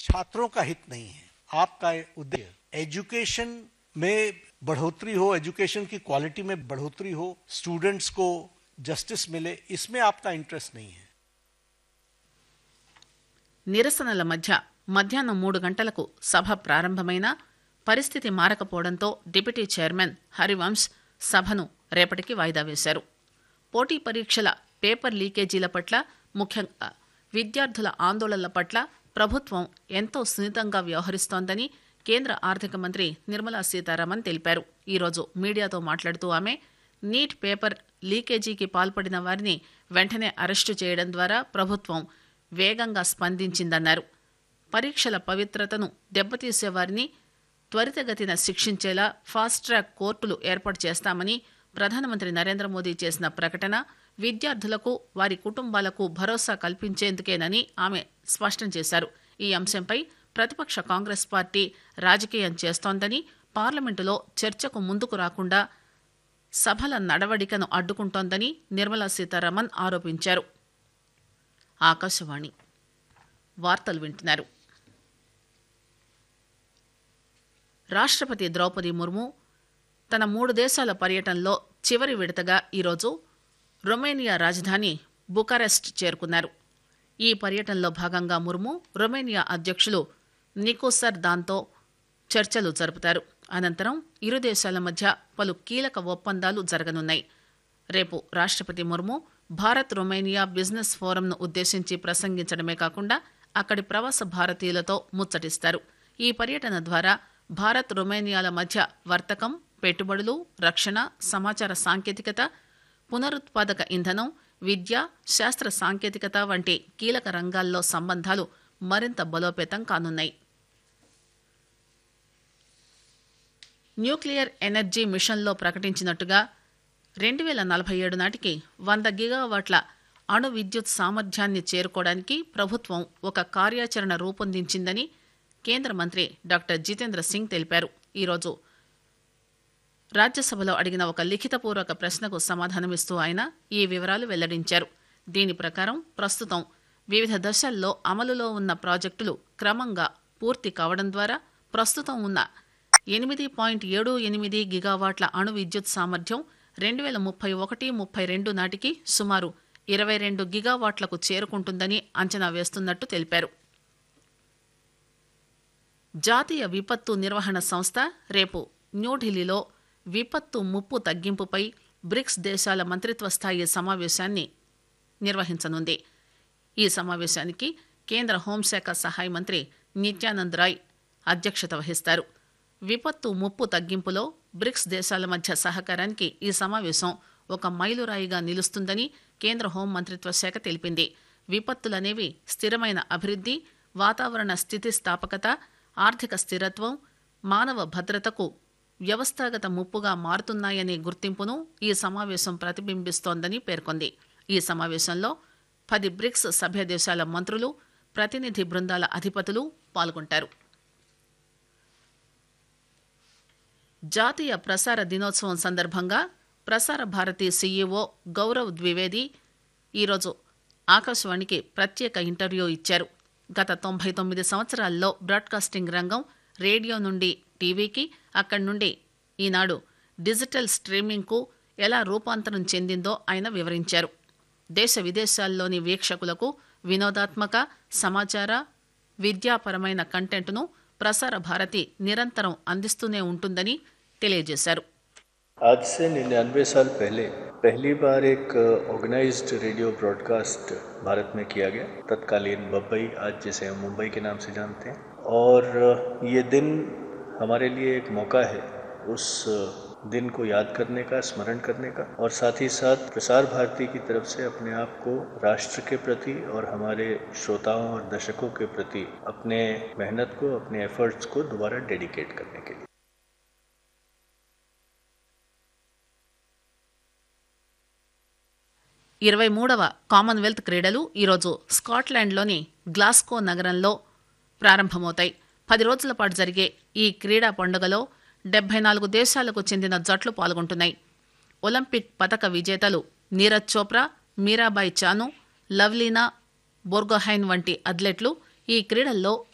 छात्रों का हित नहीं है आपका उद्देश्य एजुकेशन में बढ़ोतरी हो एजुकेशन की क्वालिटी में बढ़ोतरी हो स्टूडेंट्स को जस्टिस मिले इसमें आपका इंटरेस्ट नहीं है నిరసనల మధ్య మధ్యాహ్నం మూడు గంటలకు సభ ప్రారంభమైన పరిస్థితి మారకపోవడంతో డిప్యూటీ చైర్మన్ హరివంశ్ సభను రేపటికి వాయిదా వేశారు పోటీ పరీక్షల పేపర్ లీకేజీల పట్ల ముఖ్యంగా విద్యార్థుల ఆందోళనల పట్ల ప్రభుత్వం ఎంతో సున్నితంగా వ్యవహరిస్తోందని కేంద్ర ఆర్థిక మంత్రి నిర్మలా సీతారామన్ తెలిపారు ఈరోజు మీడియాతో మాట్లాడుతూ ఆమె నీట్ పేపర్ లీకేజీకి పాల్పడిన వారిని వెంటనే అరెస్టు చేయడం ద్వారా ప్రభుత్వం వేగంగా స్పందించిందన్నారు పరీక్షల పవిత్రతను దెబ్బతీసే వారిని త్వరితగతిన శిక్షించేలా ఫాస్ట్ ట్రాక్ కోర్టులు ఏర్పాటు చేస్తామని ప్రధానమంత్రి నరేంద్ర మోదీ చేసిన ప్రకటన విద్యార్థులకు వారి కుటుంబాలకు భరోసా కల్పించేందుకేనని ఆమె స్పష్టం చేశారు ఈ అంశంపై ప్రతిపక్ష కాంగ్రెస్ పార్టీ రాజకీయం చేస్తోందని పార్లమెంటులో చర్చకు ముందుకు రాకుండా సభల నడవడికను అడ్డుకుంటోందని నిర్మలా సీతారామన్ ఆరోపించారు ఆకాశవాణి వార్తలు వింటున్నారు రాష్ట్రపతి ద్రౌపది ముర్ము తన మూడు దేశాల పర్యటనలో చివరి విడతగా ఈరోజు రొమేనియా రాజధాని బుకారెస్ట్ చేరుకున్నారు ఈ పర్యటనలో భాగంగా ముర్ము రొమేనియా అధ్యక్షులు నికోసర్ దాంతో చర్చలు జరుపుతారు అనంతరం ఇరు దేశాల మధ్య పలు కీలక ఒప్పందాలు జరగనున్నాయి రేపు రాష్ట్రపతి ముర్ము భారత్ రొమేనియా బిజినెస్ ఫోరంను ఉద్దేశించి ప్రసంగించడమే కాకుండా అక్కడి ప్రవాస భారతీయులతో ముచ్చటిస్తారు ఈ పర్యటన ద్వారా భారత్ రొమేనియాల మధ్య వర్తకం పెట్టుబడులు రక్షణ సమాచార సాంకేతికత పునరుత్పాదక ఇంధనం విద్య శాస్త్ర సాంకేతికత వంటి కీలక రంగాల్లో సంబంధాలు మరింత బలోపేతం కానున్నాయి న్యూక్లియర్ ఎనర్జీ మిషన్లో ప్రకటించినట్టుగా రెండు వేల నలభై ఏడు నాటికి వంద గిగావాట్ల అణు విద్యుత్ సామర్థ్యాన్ని చేరుకోవడానికి ప్రభుత్వం ఒక కార్యాచరణ రూపొందించిందని కేంద్ర మంత్రి డాక్టర్ జితేంద్ర సింగ్ తెలిపారు ఈరోజు రాజ్యసభలో అడిగిన ఒక లిఖితపూర్వక ప్రశ్నకు సమాధానమిస్తూ ఆయన ఈ వివరాలు వెల్లడించారు దీని ప్రకారం ప్రస్తుతం వివిధ దశల్లో అమలులో ఉన్న ప్రాజెక్టులు క్రమంగా పూర్తి కావడం ద్వారా ప్రస్తుతం ఉన్న ఎనిమిది పాయింట్ ఏడు ఎనిమిది గిగావాట్ల అణు విద్యుత్ సామర్థ్యం రెండు వేల ముప్పై ఒకటి ముప్పై రెండు నాటికి సుమారు ఇరవై రెండు గిగావాట్లకు చేరుకుంటుందని అంచనా వేస్తున్నట్టు తెలిపారు జాతీయ విపత్తు నిర్వహణ సంస్థ రేపు న్యూఢిల్లీలో విపత్తు ముప్పు తగ్గింపుపై బ్రిక్స్ దేశాల మంత్రిత్వ స్థాయి సమావేశాన్ని నిర్వహించనుంది ఈ సమావేశానికి కేంద్ర హోంశాఖ సహాయ మంత్రి నిత్యానంద్ రాయ్ అధ్యక్షత వహిస్తారు విపత్తు ముప్పు తగ్గింపులో బ్రిక్స్ దేశాల మధ్య సహకారానికి ఈ సమావేశం ఒక మైలురాయిగా నిలుస్తుందని కేంద్ర హోం మంత్రిత్వ శాఖ తెలిపింది విపత్తులనేవి స్థిరమైన అభివృద్ధి వాతావరణ స్థితిస్థాపకత ఆర్థిక స్థిరత్వం మానవ భద్రతకు వ్యవస్థాగత ముప్పుగా మారుతున్నాయనే గుర్తింపును ఈ సమావేశం ప్రతిబింబిస్తోందని పేర్కొంది ఈ సమావేశంలో పది బ్రిక్స్ సభ్య దేశాల మంత్రులు ప్రతినిధి బృందాల అధిపతులు పాల్గొంటారు జాతీయ ప్రసార దినోత్సవం సందర్భంగా ప్రసార భారతి సీఈఓ గౌరవ్ ద్వివేది ఈరోజు ఆకాశవాణికి ప్రత్యేక ఇంటర్వ్యూ ఇచ్చారు గత తొంభై తొమ్మిది సంవత్సరాల్లో బ్రాడ్కాస్టింగ్ రంగం రేడియో నుండి టీవీకి అక్కడి నుండి ఈనాడు డిజిటల్ స్ట్రీమింగ్కు ఎలా రూపాంతరం చెందిందో ఆయన వివరించారు దేశ విదేశాల్లోని వీక్షకులకు వినోదాత్మక సమాచార విద్యాపరమైన కంటెంట్ను ప్రసార భారతి నిరంతరం అందిస్తూనే ఉంటుందని తెలియజేశారు आज से निन्यानवे साल पहले पहली बार एक ऑर्गेनाइज्ड रेडियो ब्रॉडकास्ट भारत में किया गया तत्कालीन बम्बई आज जिसे हम मुंबई के नाम से जानते हैं और ये दिन हमारे लिए एक मौका है उस दिन को याद करने का स्मरण करने का और साथ ही साथ प्रसार भारती की तरफ से अपने आप को राष्ट्र के प्रति और हमारे श्रोताओं और दर्शकों के प्रति अपने मेहनत को अपने एफर्ट्स को दोबारा डेडिकेट करने के लिए ఇరవై మూడవ కామన్వెల్త్ క్రీడలు ఈరోజు స్కాట్లాండ్లోని గ్లాస్కో నగరంలో ప్రారంభమవుతాయి పది రోజుల పాటు జరిగే ఈ క్రీడా పండుగలో డెబ్బై నాలుగు దేశాలకు చెందిన జట్లు పాల్గొంటున్నాయి ఒలింపిక్ పతక విజేతలు నీరజ్ చోప్రా మీరాబాయ్ చాను లవ్లీనా బోర్గోహైన్ వంటి అథ్లెట్లు ఈ క్రీడల్లో